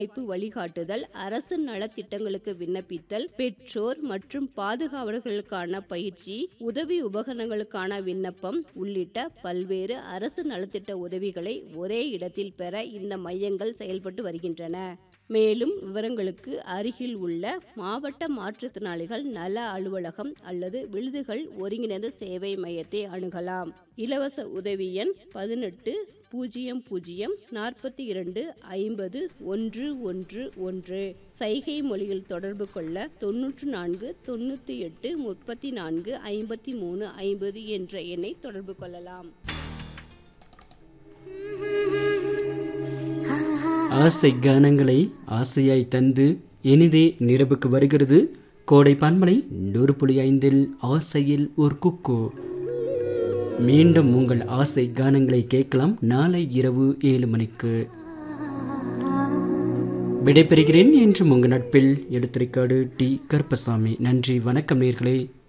வாய்ப்பு வழிகாட்டுதல் அரசு நலத்திட்டங்களுக்கு விண்ணப்பித்தல் பெற்றோர் மற்றும் பாதுகாவலர்களுக்கான பயிற்சி உதவி உபகரணங்களுக்கான விண்ணப்பம் உள்ளிட்ட பல்வேறு அரசு நலத்திட்ட உதவிகளை ஒரே இடத்தில் பெற இந்த மையங்கள் செயல்பட்டு வருகின்றன மேலும் விவரங்களுக்கு அருகில் உள்ள மாவட்ட மாற்றுத்திறனாளிகள் நல அலுவலகம் அல்லது விழுதுகள் ஒருங்கிணைந்த சேவை மையத்தை அணுகலாம் இலவச உதவி எண் பதினெட்டு பூஜ்ஜியம் பூஜ்ஜியம் நாற்பத்தி இரண்டு ஐம்பது ஒன்று ஒன்று ஒன்று சைகை மொழியில் தொடர்பு கொள்ள தொன்னூற்று நான்கு தொண்ணூற்றி எட்டு முப்பத்தி நான்கு ஐம்பத்தி மூணு ஐம்பது என்ற எண்ணை தொடர்பு கொள்ளலாம் ஆசை கானங்களை ஆசையாய் தந்து இனிதே நிறைவுக்கு வருகிறது கோடை பன்மலை நூறு புள்ளி ஐந்தில் ஆசையில் ஒரு குக்கு மீண்டும் உங்கள் ஆசை கானங்களை கேட்கலாம் நாளை இரவு ஏழு மணிக்கு விடைபெறுகிறேன் என்று உங்கள் நட்பில் எடுத்துரைக்காடு டி கருப்பசாமி நன்றி வணக்கம் நேர்களே